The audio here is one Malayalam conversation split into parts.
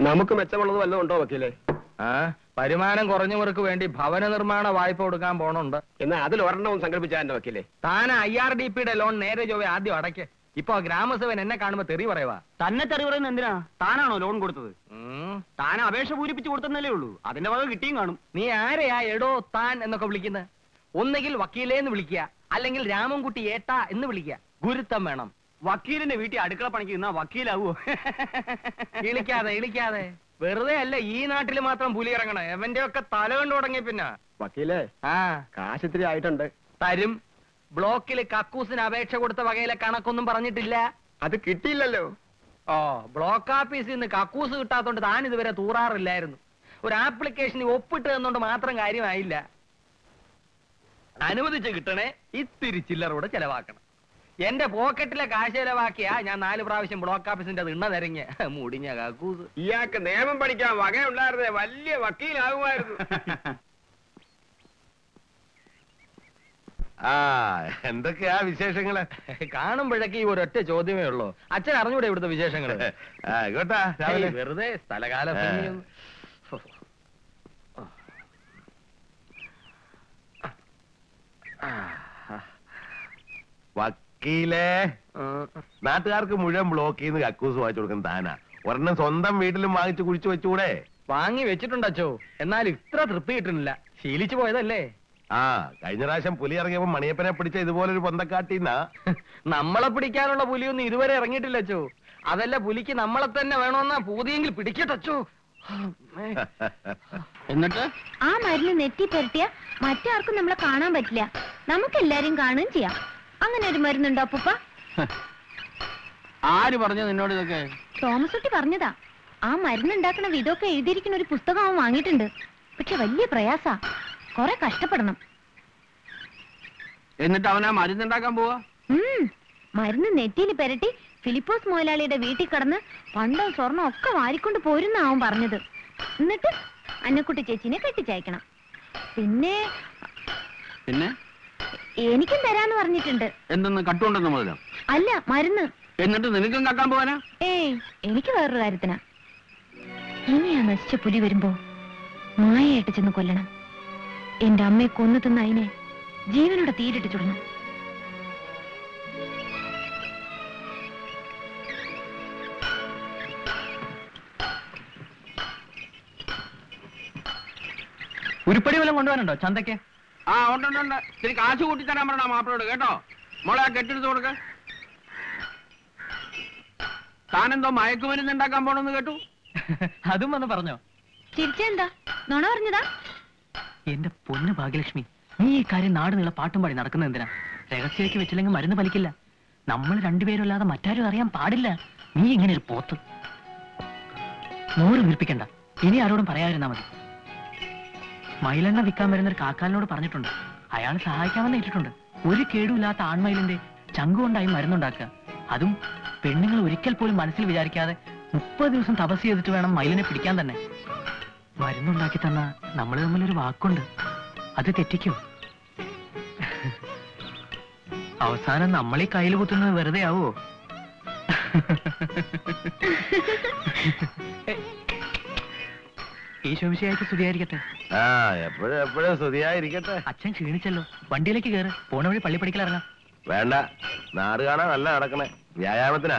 നമുക്ക് മെച്ചമുള്ളത് വല്ലതും ഉണ്ടോ വക്കീലെ ആ വരുമാനം കുറഞ്ഞവർക്ക് വേണ്ടി ഭവന നിർമ്മാണ വായ്പ കൊടുക്കാൻ പോണുണ്ട് എന്നാ അതിൽ ഒരെണ്ണവും സംഘടിപ്പിച്ചാ എന്റെ വക്കീലെ താൻ ഐ ആർ ഡി പിയുടെ ലോൺ നേരെ ചൊവ്വേ ആദ്യം അടയ്ക്ക് ഇപ്പൊ ഗ്രാമസഭൻ എന്നെ കാണുമ്പോ തെറി പറയുവാ തന്നെ തെറി പറയുന്നത് എന്തിനാ താനാണോ ലോൺ കൊടുത്തത് ഉം. താൻ അപേക്ഷ പൂരിപ്പിച്ച് കൊടുത്തന്നല്ലേ ഉള്ളൂ അതിന്റെ വക കിട്ടിയും കാണും നീ ആരെയാ എടോ താൻ എന്നൊക്കെ വിളിക്കുന്നത് ഒന്നുകിൽ വക്കീലേന്ന് വിളിക്കുക അല്ലെങ്കിൽ രാമൻകുട്ടി ഏട്ടാ എന്ന് വിളിക്കുക ഗുരുത്തം വേണം വക്കീലിന്റെ വീട്ടിൽ അടുക്കള പണിക്ക് നിന്നാ വക്കീലാവോ ഇളിക്കാതെ ഇളിക്കാതെ വെറുതെ അല്ല ഈ നാട്ടിൽ മാത്രം പുലി ഇറങ്ങണം എവന്റെ ഒക്കെ തല കണ്ടു തുടങ്ങി പിന്നെ വക്കീലെ ആ കാശ് ഇത്തിരി ആയിട്ടുണ്ട് തരും ബ്ലോക്കിൽ കക്കൂസിന് അപേക്ഷ കൊടുത്ത വകയിലെ കണക്കൊന്നും പറഞ്ഞിട്ടില്ല അത് കിട്ടിയില്ലല്ലോ ഓ ബ്ലോക്ക് ഓഫീസിൽ നിന്ന് കക്കൂസ് കിട്ടാത്തോണ്ട് താൻ ഇതുവരെ തൂറാറില്ലായിരുന്നു ഒരു ആപ്ലിക്കേഷന് ഒപ്പിട്ട് തന്നോണ്ട് മാത്രം കാര്യമായില്ല അനുവദിച്ച് കിട്ടണേ ഇത്തിരി ചില്ലറൂടെ ചെലവാക്കണം എന്റെ പോക്കറ്റിലെ കാശ് ചെലവാക്കിയാ ഞാൻ നാല് പ്രാവശ്യം ബ്ലോക്ക് ഓഫീസിന്റെ തിണ്ണ നിരങ്ങ് മുടിഞ്ഞ കക്കൂസ് ഇയാൾക്ക് നിയമം പഠിക്കാൻ വകയുണ്ടായിരുന്നേ വലിയ വക്കീലാകുമായിരുന്നു ആ എന്തൊക്കെയാ വിശേഷങ്ങള് കാണുമ്പോഴേക്ക് ഈ ഒരൊറ്റ ചോദ്യമേ ഉള്ളൂ അച്ഛൻ അറിഞ്ഞൂടെ ഇവിടുത്തെ വിശേഷങ്ങള് ആ, ഇങ്ങോട്ടാ രാവിലെ ഏയ്, വെറുതെ സ്ഥലകാല ആ. ഭംഗിയൊന്നും. വക്കീലേ നാട്ടുകാർക്ക് മുഴുവൻ ബ്ലോക്കിൽ നിന്ന് കക്കൂസ് വാങ്ങിച്ചു കൊടുക്കുന്ന താനാ ഒരെണ്ണം സ്വന്തം വീട്ടിലും വാങ്ങിച്ചു കുഴിച്ചു വെച്ചൂടെ വാങ്ങി വെച്ചിട്ടുണ്ട് അച്ചോ എന്നാൽ ഇത്ര തൃപ്തി കിട്ടുന്നില്ല ശീലിച്ചു പോയതല്ലേ ആ കഴിഞ്ഞ പ്രാവശ്യം പുലി ഇറങ്ങിയപ്പോ മണിയപ്പനെ പിടിച്ച ഇതുപോലൊരു പൊന്തക്കാട്ടിന്നാ നമ്മളെ പിടിക്കാനുള്ള പുലിയൊന്നും ഇതുവരെ ഇറങ്ങിയിട്ടില്ല അച്ചോ അതല്ല പുലിക്ക് നമ്മളെ തന്നെ വേണമെന്നാ പൂതിയെങ്കിൽ പിടിക്കട്ടച്ചോ എന്നിട്ട് ആ മരുന്ന് നെറ്റി പുരട്ടിയ മറ്റാർക്കും നമ്മളെ കാണാൻ പറ്റില്ല നമുക്ക് എല്ലാരും കാണുകയും ചെയ്യാം അങ്ങനെ ഒരു മരുന്നുണ്ടോ അപ്പൂപ്പ ആര് പറഞ്ഞു നിന്നോട് ഇതൊക്കെ തോമസ് കുട്ടി പറഞ്ഞതാ ആ മരുന്ന് ഉണ്ടാക്കുന്ന വിധമൊക്കെ എഴുതിയിരിക്കുന്ന ഒരു പുസ്തകം അവൻ വാങ്ങിയിട്ടുണ്ട് പക്ഷെ വലിയ പ്രയാസാ കൊറേ കഷ്ടപ്പെടണം എന്നിട്ട് അവനാ മരുന്നുണ്ടാക്കാൻ പോവാ ഉം മരുന്ന് നെറ്റിയിൽ പെരട്ടി ഫിലിപ്പോസ് മുതലാളിയുടെ വീട്ടിൽ കിടന്ന് പണ്ടോ സ്വർണം ഒക്കെ വാരിക്കൊണ്ട് പോരുന്ന അവൻ പറഞ്ഞത് എന്നിട്ട് അന്നക്കുട്ടി ചേച്ചിനെ കെട്ടിച്ചയക്കണം പിന്നെ പിന്നെ എനിക്കും തരാന്ന് പറഞ്ഞിട്ടുണ്ട് എന്തെന്ന് കട്ടുണ്ടെന്ന് മുതലോ അല്ല മരുന്ന് എന്നിട്ട് നിനക്കും കക്കാൻ പോവാനാ ഏയ് എനിക്ക് വേറൊരു കാര്യത്തിനാ ഇനി ആ നശിച്ച പുലി വരുമ്പോ മായയായിട്ട് ചെന്ന് കൊല്ലണം എന്റെ അമ്മയെ കൊന്നു തിന്ന അതിനെ ജീവനോടെ തീരിട്ട് ചുടണം ഉരുപ്പടി വല്ലതും കൊണ്ടുപോകാനുണ്ടോ ചന്തയ്ക്ക് ആ ഉണ്ട് ഉണ്ട് ഉണ്ട് ഇത്തിരി കാശ് കൂട്ടി തരാൻ പറഞ്ഞ മാപ്പിളോട് കേട്ടോ മോളെ ആ കെട്ടെടുത്ത് കൊടുക്ക താനെന്തോ മയക്കുമരുന്ന് ഉണ്ടാക്കാൻ പോണെന്ന് കേട്ടു അതും വന്ന് പറഞ്ഞോ ചിരിച്ചെന്താ നുണ പറഞ്ഞതാ എന്റെ പൊന്ന് ഭാഗ്യലക്ഷ്മി നീ ഈ കാര്യം നാട് നീളെ പാട്ടും പാടി നടക്കുന്ന എന്തിനാ രഹസ്യമാക്കി വെച്ചില്ലെങ്കിൽ മരുന്ന് ഫലിക്കില്ല നമ്മൾ രണ്ടുപേരും അല്ലാതെ മറ്റാരും അറിയാൻ പാടില്ല നീ ഇങ്ങനെ ഒരു പോത്ത് നൂറ് വീർപ്പിക്കണ്ട ഇനി ആരോടും പറയാതിരുന്നാ മതി മയിലെണ്ണ വിൽക്കാൻ വരുന്നൊരു കാക്കാലിനോട് പറഞ്ഞിട്ടുണ്ട് അയാൾ സഹായിക്കാമെന്ന് ഏറ്റിട്ടുണ്ട് ഒരു കേടുമില്ലാത്ത ആൺമയിലിന്റെ ചങ്കുകൊണ്ടായി മരുന്നുണ്ടാക്കുക അതും പെണ്ണുങ്ങൾ ഒരിക്കൽ പോലും മനസ്സിൽ വിചാരിക്കാതെ മുപ്പത് ദിവസം തപസ് ചെയ്തിട്ട് വേണം മയിലിനെ പിടിക്കാൻ തന്നെ മരുന്നുണ്ടാക്കി തന്ന നമ്മൾ തമ്മിലൊരു വാക്കുണ്ട് അത് തെറ്റിക്കോ അവസാനം നമ്മളീ കയ്യിൽ കുത്തുന്നത് വെറുതെ ആവോ ഈശോമിശയായിട്ട് സ്തുതിയായിരിക്കട്ടെ ആ എപ്പോഴും എപ്പോഴും സ്തുതിയായിരിക്കട്ടെ അച്ഛൻ ക്ഷീണിച്ചല്ലോ വണ്ടിയിലേക്ക് കയറ് പോണ വഴി പള്ളി പഠിക്കലിറങ്ങാം വേണ്ട നാട് കാണാൻ നല്ല നടക്കണേ വ്യായാമത്തിനാ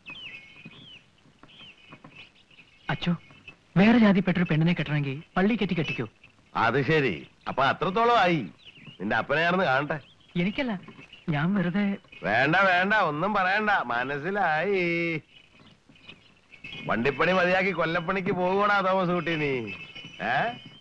അച്ഛോ വേറെ ജാതിപ്പെട്ടൊരു പെണ്ണിനെ കെട്ടണമെങ്കിൽ പള്ളി കെട്ടി കെട്ടിക്കോ അത് ശരി അപ്പൊ അത്രത്തോളം ആയി നിന്റെ അപ്പനെയാണെന്ന് കാണട്ടെ എനിക്കല്ല ഞാൻ വെറുതെ വേണ്ട വേണ്ട ഒന്നും പറയണ്ട മനസ്സിലായി വണ്ടിപ്പണി മതിയാക്കി കൊല്ലപ്പണിക്ക് പോകൂടാ തോമസ് കുട്ടി നീ ഏ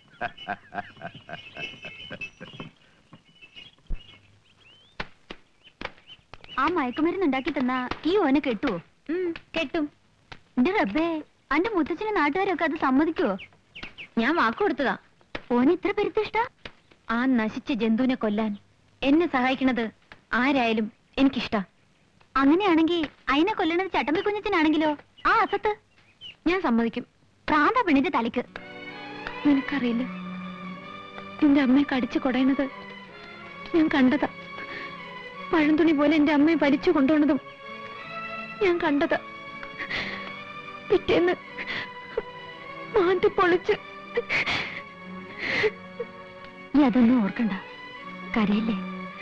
ആ മയക്കുമരുന്ന് ഉണ്ടാക്കി തന്നാ ഈ ഓനെ കെട്ടുവോ ഉം കെട്ടും എന്റെ റബ്ബേ അന്റെ മുത്തച്ഛനെ നാട്ടുകാരൊക്കെ അത് സമ്മതിക്കുവോ ഞാൻ വാക്ക് കൊടുത്തതാ ഓന് ഇത്ര പെരുത്തിഷ്ട ആ നശിച്ച ജന്തുവിനെ കൊല്ലാൻ എന്നെ സഹായിക്കണത് ആരായാലും എനിക്കിഷ്ട അങ്ങനെയാണെങ്കിൽ അതിനെ കൊല്ലണത് ചട്ടമ്പി കുഞ്ഞച്ചനാണെങ്കിലോ ആ അസത്ത് ഞാൻ സമ്മതിക്കും പ്രാന്ത പെണ്ണിന്റെ തലയ്ക്ക് നിനക്കറിയില്ല എന്റെ അമ്മയെ കടിച്ചു കൊടയണത് ഞാൻ കണ്ടതാ പഴംതുണി പോലെ എന്റെ അമ്മയെ വലിച്ചു കൊണ്ടുപോണതും ഞാൻ കണ്ടതാ പിറ്റേന്ന് മാന്തി പൊളിച്ച് നീ അതൊന്നും ഓർക്കണ്ട കരയില്ലേ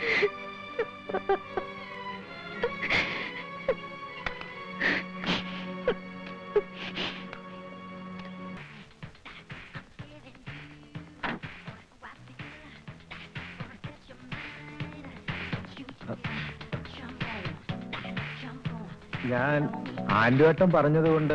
ഞാൻ ആൻഡുവട്ടം പറഞ്ഞതുകൊണ്ട്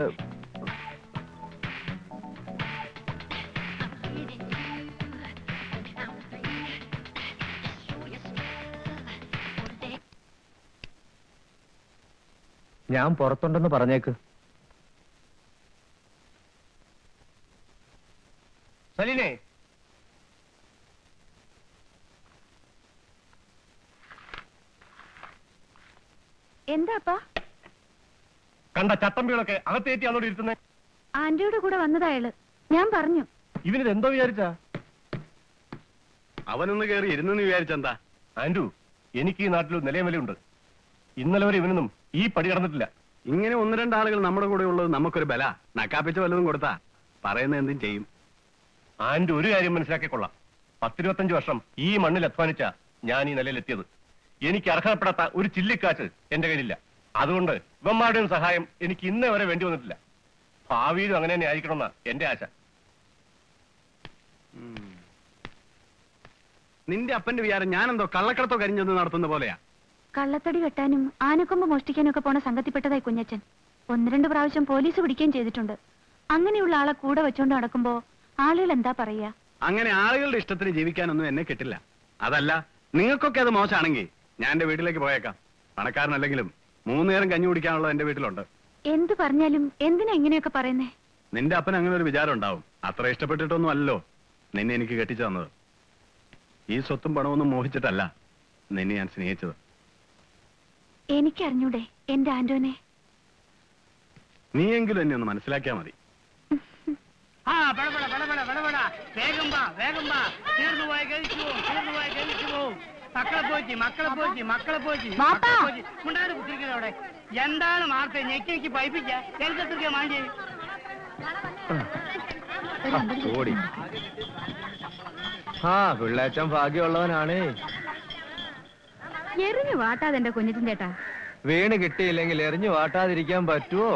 ഞാൻ പുറത്തുണ്ടെന്ന് പറഞ്ഞേക്ക് സലീനെ എന്താപ്പാ കണ്ട ചട്ടമ്പികളൊക്കെ അകത്തേറ്റി അതോടെ ഇരുത്തുന്നേ ആന്റിയുടെ കൂടെ വന്നതായാള് ഞാൻ പറഞ്ഞു ഇവനിത് എന്തോ വിചാരിച്ചാ അവനൊന്ന് കയറി ഇരുന്നെന്ന് വിചാരിച്ചെന്താ ആൻഡു എനിക്ക് ഈ നാട്ടിൽ നിലയം വിലയുണ്ട് ഇന്നലെ വരെ ഇവനൊന്നും ഈ പടി കടന്നിട്ടില്ല ഇങ്ങനെ ഒന്ന് രണ്ടാളുകൾ നമ്മുടെ കൂടെ ഉള്ളത് നമുക്കൊരു ബല നക്കാപ്പിച്ച വല്ലതും കൊടുത്താ പറയുന്ന എന്തും ചെയ്യും ആൻഡു ഒരു കാര്യം മനസ്സിലാക്കിക്കൊള്ളാം പത്തിരുപത്തഞ്ച് വർഷം ഈ മണ്ണിൽ അധ്വാനിച്ച ഞാൻ ഈ നിലയിലെത്തിയത് എനിക്ക് അർഹതപ്പെടാത്ത ഒരു ചില്ലിക്കാശ് എന്റെ കയ്യിലില്ല അതുകൊണ്ട് ഇവന്മാരുടെയും സഹായം എനിക്ക് ഇന്നേ വരെ വേണ്ടി വന്നിട്ടില്ല ഭാവിയിലും അങ്ങനെ തന്നെ ആയിരിക്കണമെന്ന എന്റെ ആശ നിന്റെ അപ്പന്റെ വിചാരം ഞാനെന്തോ കള്ളക്കടത്തോ കരിഞ്ഞൊന്ന് നടത്തുന്ന പോലെയാ കള്ളത്തടി കെട്ടാനും ആനക്കൊമ്പ് മോഷ്ടിക്കാനും ഒക്കെ പോണ സംഘത്തിൽപ്പെട്ടതായി കുഞ്ഞച്ചൻ ഒന്ന് രണ്ട് പ്രാവശ്യം പോലീസ് പിടിക്കുകയും ചെയ്തിട്ടുണ്ട് അങ്ങനെയുള്ള ആളെ കൂടെ വെച്ചോണ്ട് നടക്കുമ്പോ ആളുകൾ എന്താ പറയാ അങ്ങനെ ആളുകളുടെ ഇഷ്ടത്തിന് ജീവിക്കാനൊന്നും എന്നെ കിട്ടില്ല അതല്ല നിങ്ങൾക്കൊക്കെ അത് മോശമാണെങ്കിൽ ഞാൻ എന്റെ വീട്ടിലേക്ക് പോയേക്കാം പണക്കാരനല്ലെങ്കിലും മൂന്ന് നേരം കഞ്ഞി കുടിക്കാനുള്ളത് എന്റെ വീട്ടിലുണ്ട് എന്ത് പറഞ്ഞാലും എന്തിനാ ഇങ്ങനെയൊക്കെ പറയുന്നേ നിന്റെ അപ്പൻ അങ്ങനെ ഒരു വിചാരം ഉണ്ടാവും അത്ര ഇഷ്ടപ്പെട്ടിട്ടൊന്നും അല്ലല്ലോ നിന്നെ എനിക്ക് കെട്ടിച്ചു തന്നത് ഈ സ്വത്തും പണമൊന്നും മോഹിച്ചിട്ടല്ല നിന്നെ ഞാൻ സ്നേഹിച്ചത് എനിക്കറിഞ്ഞൂടെ എന്റെ ആന്റോനെ നീയെങ്കിലും എന്നെ ഒന്ന് മനസ്സിലാക്കിയാ മതി ആ പടപട പടപട പടപട വേഗം വാ വേഗം വാ തീർന്നു പോയ കഴിച്ചു പോവും തീർന്നു പോയ കഴിച്ചു പോവും മക്കളെ പോറ്റി മക്കളെ പോറ്റി മക്കളെ പോറ്റി വാപ്പാ. ഉണ്ടാകുന്ന കുത്തിരിക്കുന്നത് അവിടെ എന്താണ് മാർത്തെ ഞെക്കി ഞെക്കി പൈപ്പിക്ക എഴുതത്തിരിക്കാൻ മാണ്ടി ഓടി ആ പിള്ളേച്ചൻ ഭാഗ്യമുള്ളവനാണേ എറിഞ്ഞു വാട്ടാതെ എന്റെ കുഞ്ഞിറ്റിൻ ചേട്ടാ വീണ് കിട്ടിയില്ലെങ്കിൽ എറിഞ്ഞു വാട്ടാതിരിക്കാൻ പറ്റുമോ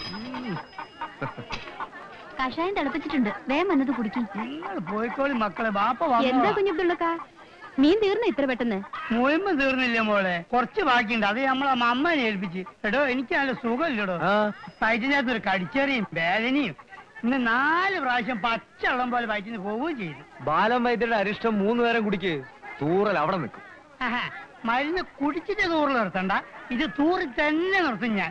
കഷായം തിളപ്പിച്ചിട്ടുണ്ട് വേഗം വന്നത് കുടിക്കും നിങ്ങൾ പോയിക്കോളി മക്കളെ ബാപ്പ എന്താ കുഞ്ഞബ്ദുള്ളക്ക മീൻ തീർന്നു ഇത്ര പെട്ടെന്ന് മുയമ്പ് തീർന്നില്ല മോളെ കുറച്ച് ബാക്കിയുണ്ട് അത് നമ്മളെ അമ്മനെ ഏൽപ്പിച്ച് എടോ എനിക്ക് നല്ല സുഖമില്ലടോ ആ വയറ്റിനകത്ത് ഒരു കടിച്ചെറിയും വേദനയും ഇന്ന് നാല് പ്രാവശ്യം പച്ചവെള്ളം പോലെ വയറ്റിന് പോവുകയും ചെയ്തു ബാലം വൈദ്യരുടെ അരിഷ്ടം മൂന്ന് നേരം കുടിക്ക് തൂറൽ അവിടെ നിൽക്കും ആഹാ, മരുന്ന് കുടിച്ചിട്ട് തൂറിൽ നിർത്തണ്ട ഇത് തൂറി തന്നെ നിർത്തും ഞാൻ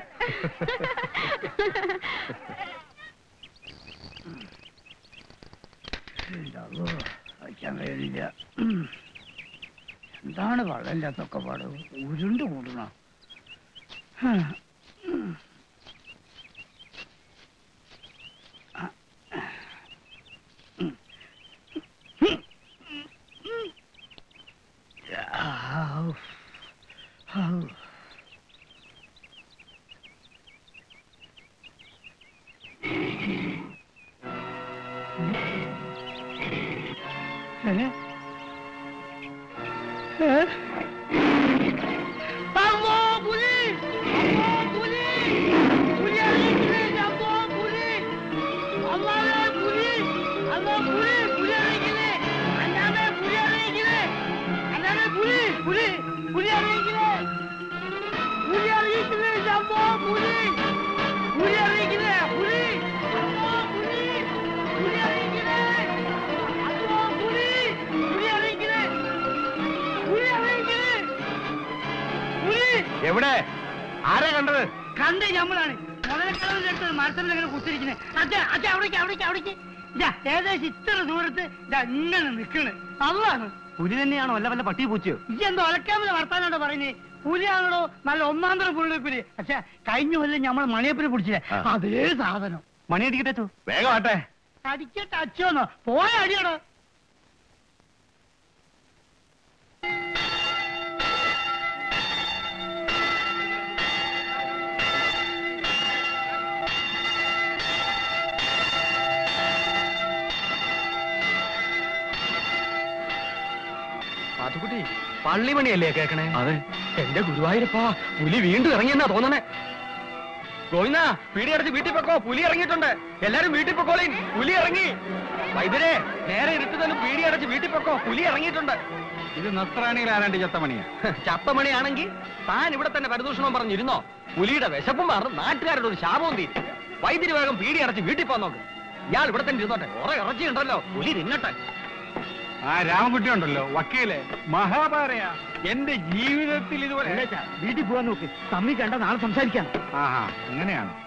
എന്താണ് വെള്ളമില്ലാത്തൊക്കെ പാട് ഉരുണ്ട് കൂട്ടണ അമ്മോ പുലി അമ്മോ പുലി പുലി അറിയിക്കില്ലേ അമ്മോ പുലി അമ്മാവേ പുലി അമ്മോ പുലി പുലി അറിയിക്കില്ലേ അന്നാമേ പുലി അറിയിക്കില്ലേ അന്നാമേ പുലി പുലി പുലി അറിയിക്കില്ലേ പുലി അറിയിക്കില്ലേ അമ്മോ പുലി പുലി അറിയിക്കില്ലേ പുലി അമ്മോ പുലി പുലി അറിയിക്കില്ലേ അമ്മോ പുലി പുലി അറിയിക്കില്ലേ പുലി അറിയിക്കില്ലേ പുലി എവിടെ ആരാ കണ്ടത് കണ്ട് ഞമ്മളാണ് മുതലക്കടവിന്റെ അടുത്ത് മരത്തിന്റെ ഇങ്ങനെ കുത്തിരിക്കുന്നത് അച്ഛാ അച്ഛാ അവിടേക്ക് അവിടേക്ക് അവിടേക്ക് ഇതാ ഏകദേശം ഇത്ര ദൂരത്ത് ഇതാ ഇങ്ങനെ നിൽക്കണ് അള്ളാണ് പുലി തന്നെയാണോ അല്ല വല്ല പട്ടി പൂച്ചയോ ഈ എന്തോ ഒലക്കാമത് വർത്താനാണോ പറയുന്നത് പുലിയാണോ നല്ല ഒന്നാം തരം പുള്ളിപ്പുലി പക്ഷെ കഴിഞ്ഞ കൊല്ലം ഞമ്മൾ മണിയപ്പുരി പിടിച്ചില്ലേ ആ. അതേ സാധനം മണി അടിക്കട്ടെ വേഗം ആട്ടെ അടിക്കട്ടെ അച്ചോന്നോ പോയ അടിയടോ മാത്തുക്കുട്ടി പള്ളിമണിയല്ലേ കേക്കണേ അതെ എന്റെ ഗുരുവായൂരപ്പാ പുലി വീണ്ടും ഇറങ്ങിയെന്നാ തോന്നണേ ഗോവിന്ദ പീടിയടച്ച് വീട്ടിൽ പൊക്കോ പുലി ഇറങ്ങിയിട്ടുണ്ട് എല്ലാരും വീട്ടിൽ പൊക്കോളീൻ പുലി ഇറങ്ങി വൈദ്യരെ നേരെ ഇരുട്ടുതന്നെ പീടിയടച്ച് വീട്ടിൽ പൊക്കോ പുലി ഇറങ്ങിയിട്ടുണ്ട് ഇത് നസ്രാണികൾ ആരാണ്ട് ചത്തമണിയാ ചത്തമണിയാണെങ്കിൽ താൻ ഇവിടെ തന്നെ പരിദൂഷണം പറഞ്ഞിരുന്നോ പുലിയുടെ വിശപ്പും മാറും നാട്ടുകാരുടെ ഒരു ശാപവും തീരും വൈദ്യുതി വേഗം പീടി അടച്ച് വീട്ടിൽ പോകാൻ നോക്ക് ഇയാൾ ഇവിടെ തന്നെ ഇരുന്നോട്ടെ കുറെ ഇറച്ചി ഉണ്ടല്ലോ പുലി തിന്നട്ടെ ആ രാമകുട്ടി ഉണ്ടല്ലോ വക്കീലെ മഹാഭാരയാ എന്റെ ജീവിതത്തിൽ ഇതുപോലെ വീട്ടിൽ പോവാൻ നോക്ക് തമ്മി കണ്ട നാളെ സംസാരിക്കാം ആഹാ അങ്ങനെയാണ്